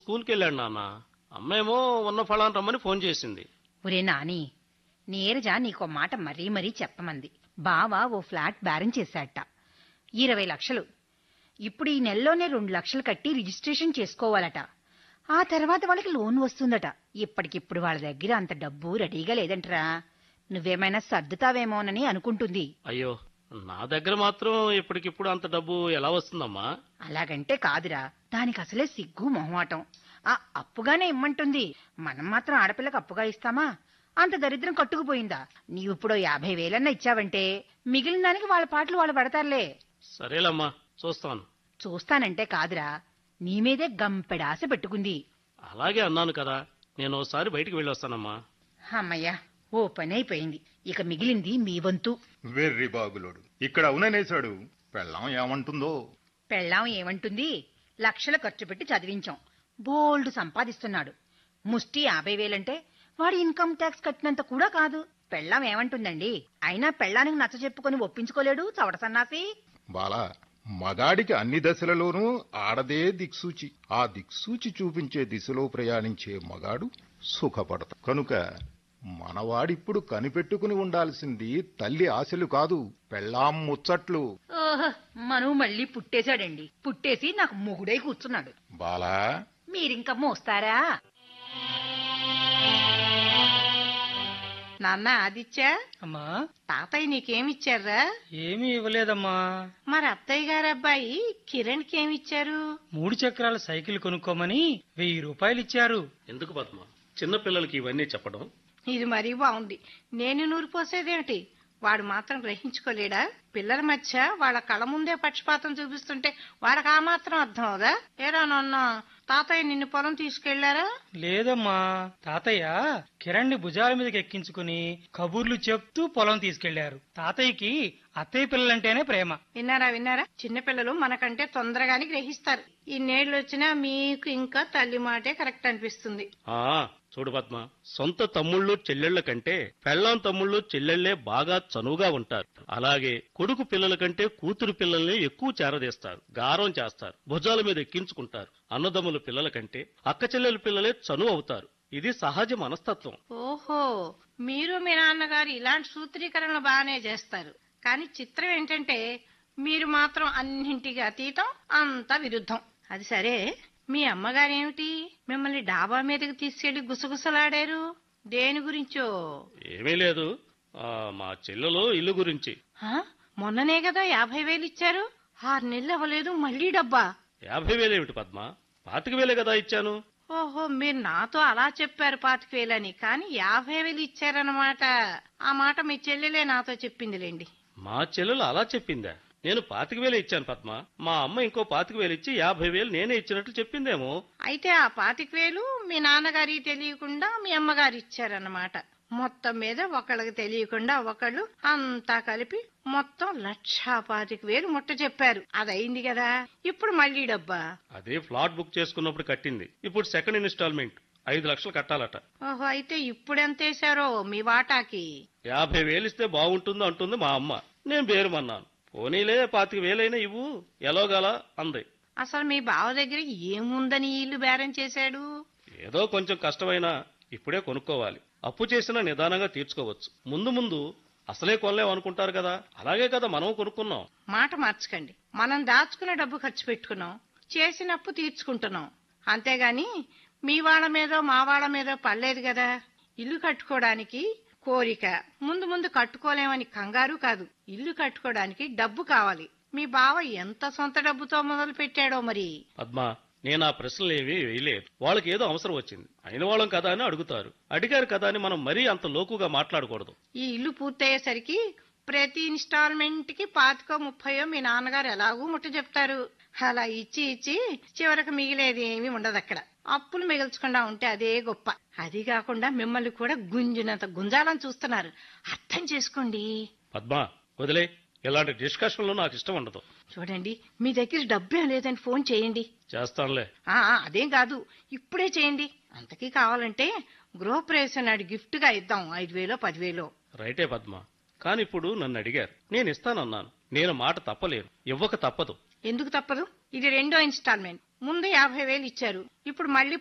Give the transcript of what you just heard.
స్కూల్కి వెళ్ళాడు నాన్న అమ్మేమో ఉన్న ఫలాన్ని రమ్మని ఫోన్ చేసింది ఒరే నాని నీరజ నీకో మాట మరీ మరీ చెప్పమంది బావ ఓ ఫ్లాట్ బేరం చేశాట ఇరవై లక్షలు ఇప్పుడు ఈ నెలలోనే రెండు లక్షలు కట్టి రిజిస్ట్రేషన్ చేసుకోవాలట ఆ తర్వాత వాళ్ళకి లోన్ వస్తుందట ఇప్పటికిప్పుడు వాళ్ళ దగ్గర అంత డబ్బు రెడీగా లేదంటరా నువ్వేమైనా సర్దుతావేమోనని అనుకుంటుంది అయ్యో నా దగ్గర మాత్రం ఇప్పటికిప్పుడు అంత డబ్బు ఎలా వస్తుందమ్మా అలాగంటే కాదురా దానికి అసలే సిగ్గు మొహమాటం ఆ అప్పుగానే ఇమ్మంటుంది మనం మాత్రం ఆడపిల్లకి అప్పుగా ఇస్తామా అంత దరిద్రం కట్టుకుపోయిందా నీవిప్పుడో యాభై వేలన్నా ఇచ్చావంటే మిగిలిన దానికి వాళ్ళ పాటలు వాళ్ళు పడతారులే సరేలమ్మా చూస్తాను చూస్తానంటే కాదురా నీ మీదే గంపెడాస పెట్టుకుంది అలాగే అన్నాను కదా నేను ఒకసారి బయటికి వెళ్ళొస్తానమ్మా అమ్మయ్యా ఓ పని అయిపోయింది ఇక మిగిలింది మీ వంతు వెర్రి బాగులోడు ఇక్కడ అవుననేశాడు పెళ్ళాం ఏమంటుందో పెళ్ళాం ఏమంటుంది లక్షలు ఖర్చు పెట్టి చదివించాం బోల్డ్ సంపాదిస్తున్నాడు ముష్టి యాభై వేలంటే వాడి ఇన్కమ్ ట్యాక్స్ కట్టినంత కూడా కాదు పెళ్ళాం ఏమంటుందండి అయినా పెళ్ళానికి నచ్చ చెప్పుకొని ఒప్పించుకోలేడు చవట సన్నాసి బాలా మగాడికి అన్ని దశలలోనూ ఆడదే దిక్సూచి ఆ దిక్సూచి చూపించే దిశలో ప్రయాణించే మగాడు సుఖపడతాడు కనుక మనవాడిప్పుడు కనిపెట్టుకుని ఉండాల్సింది తల్లి ఆశలు కాదు పెళ్ళాం ముచ్చట్లు ఓహో మనువు మళ్ళీ పుట్టేశాడండి పుట్టేసి నాకు మొగుడై కూర్చున్నాడు బాలా మీరింక మోస్తారా నాన్న ఆదిత్య అమ్మా తాతయ్య నీకేమిచ్చారా ఏమీ ఇవ్వలేదమ్మా మరి అత్తయ్య గారు అబ్బాయి కిరణ్ కేమిచ్చారు మూడు చక్రాల సైకిల్ కొనుక్కోమని వెయ్యి రూపాయలు ఇచ్చారు ఎందుకు పద్మ చిన్న పిల్లలకి ఇవన్నీ చెప్పడం ఇది మరీ బాగుంది నేను నూరు పోసేదేమిటి వాడు మాత్రం గ్రహించుకోలేడా పిల్లల మధ్య వాళ్ళ కళ్ళ ముందే పక్షపాతం చూపిస్తుంటే వాడికి ఆ మాత్రం అర్థం అవుదా ఏరా నాన్న తాతయ్య నిన్ను పొలం తీసుకెళ్లారా లేదమ్మా తాతయ్య కిరణ్ని భుజాల మీదకి ఎక్కించుకుని కబుర్లు చెప్తూ పొలం తీసుకెళ్లారు తాతయ్యకి అత్తయ్య పిల్లలంటేనే ప్రేమ విన్నారా విన్నారా చిన్నపిల్లలు మనకంటే తొందరగానే గ్రహిస్తారు ఇన్నేళ్ళు వచ్చినా మీకు ఇంకా తల్లి మాటే కరెక్ట్ అనిపిస్తుంది ఆ చూడు పద్మ సొంత తమ్ముళ్ళు చెల్లెళ్ల కంటే పెళ్ళాం తమ్ముళ్ళు చెల్లెళ్లే బాగా చనువుగా ఉంటారు అలాగే కొడుకు పిల్లల కంటే కూతురు పిల్లల్ని ఎక్కువ చేరదీస్తారు గారం చేస్తారు భుజాల మీద ఎక్కించుకుంటారు అన్నదమ్ముల పిల్లల కంటే అక్క చెల్లెల పిల్లలే చనువు అవుతారు ఇది సహజ మనస్తత్వం ఓహో మీరు మీ నాన్నగారు ఇలాంటి సూత్రీకరణలు బాగానే చేస్తారు కానీ చిత్రం ఏంటంటే మీరు మాత్రం అన్నింటికి అతీతం అంతా విరుద్ధం అది సరే మీ అమ్మగారేమిటి మిమ్మల్ని డాబా మీదకి తీసుకెళ్లి గుసగుసలాడారు దేని గురించో ఏమీ లేదు ఆ, మా చెల్లెలు ఇల్లు గురించి హా? మొన్ననే కదా యాభై వేలు ఇచ్చారు ఆరు నెలలు అవ్వలేదు మళ్ళీ డబ్బా యాభై వేలేమిటి పద్మ పాతిక వేలే కదా ఇచ్చాను ఓహో మీరు నాతో అలా చెప్పారు పాతిక వేలని కానీ యాభై వేలు ఇచ్చారన్నమాట ఆ మాట మీ చెల్లెలే నాతో చెప్పిందిలేండి మా చెల్లెలు అలా చెప్పిందా నేను పాతిక వేలే ఇచ్చాను పద్మ మా అమ్మ ఇంకో పాతిక వేలు ఇచ్చి యాభై వేలు నేనే ఇచ్చినట్లు చెప్పిందేమో అయితే ఆ పాతిక వేలు మీ నాన్నగారికి తెలియకుండా మీ అమ్మగారు ఇచ్చారన్నమాట మొత్తం మీద ఒకళ్ళకి తెలియకుండా ఒకళ్ళు అంతా కలిపి మొత్తం లక్షా పాతిక వేలు ముట్ట చెప్పారు అదయింది కదా ఇప్పుడు మళ్ళీ డబ్బా అదే ఫ్లాట్ బుక్ చేసుకున్నప్పుడు కట్టింది ఇప్పుడు సెకండ్ ఇన్స్టాల్మెంట్ ఐదు లక్షలు కట్టాలట ఓహో అయితే ఇప్పుడు ఎంత వేశారో మీ వాటాకి యాభై వేలు ఇస్తే బాగుంటుందో అంటుంది మా అమ్మ నేను బేరమన్నాను పోనీలే పాతిక వేలైనా ఇవ్వు ఎలాగలా అంది అసలు మీ బావ దగ్గర ఏముందని ఈ ఇల్లు బేరం చేశాడు ఏదో కొంచెం కష్టమైనా ఇప్పుడే కొనుక్కోవాలి అప్పు చేసినా నిదానంగా తీర్చుకోవచ్చు ముందు ముందు అసలే కొనలేం అనుకుంటారు కదా అలాగే కదా మనం కొనుక్కున్నాం మాట మార్చకండి మనం దాచుకున్న డబ్బు ఖర్చు పెట్టుకున్నాం చేసిన అప్పు తీర్చుకుంటున్నాం అంతేగాని మీ వాళ్ళ మీదో మా వాళ్ళ మీదో పడలేదు కదా ఇల్లు కట్టుకోవడానికి కోరిక ముందు ముందు కట్టుకోలేమని కంగారు కాదు ఇల్లు కట్టుకోవడానికి డబ్బు కావాలి మీ బావ ఎంత సొంత డబ్బుతో మొదలు పెట్టాడో మరి పద్మ నేను ఆ ప్రశ్నలు ఏమీ వేయలేదు వాళ్ళకి ఏదో అవసరం వచ్చింది అయిన వాళ్ళం కదా అని అడుగుతారు అడిగారు కదా అని మనం మరీ అంత లోకుగా మాట్లాడకూడదు ఈ ఇల్లు పూర్తయ్యేసరికి ప్రతి ఇన్స్టాల్మెంట్ కి పాతికో ముప్పయో మీ నాన్నగారు ఎలాగూ ముట్ట చెప్తారు అలా ఇచ్చి ఇచ్చి చివరికి మిగిలేది ఏమీ ఉండదు అక్కడ అప్పులు మిగల్చకుండా ఉంటే అదే గొప్ప అది కాకుండా మిమ్మల్ని కూడా గుంజినంత గుంజాలని చూస్తున్నారు అర్థం చేసుకోండి పద్మ వదిలే ఇలాంటి డిస్కషన్లు నాకు ఇష్టం ఉండదు చూడండి మీ దగ్గర డబ్బే లేదని ఫోన్ చేయండి చేస్తానులే ఆ ఆ, అదేం కాదు ఇప్పుడే చేయండి అంతకీ కావాలంటే గృహప్రవేశం నాడు గిఫ్ట్ గా ఇద్దాం ఐదు వేలో పదివేలో రైటే పద్మ కాని ఇప్పుడు నన్ను అడిగారు నేను ఇస్తానన్నాను నేను మాట తప్పలేను ఇవ్వక తప్పదు ఎందుకు తప్పదు ఇది రెండో ఇన్స్టాల్మెంట్ ముందు యాభై వేలు ఇచ్చారు ఇప్పుడు మళ్ళీ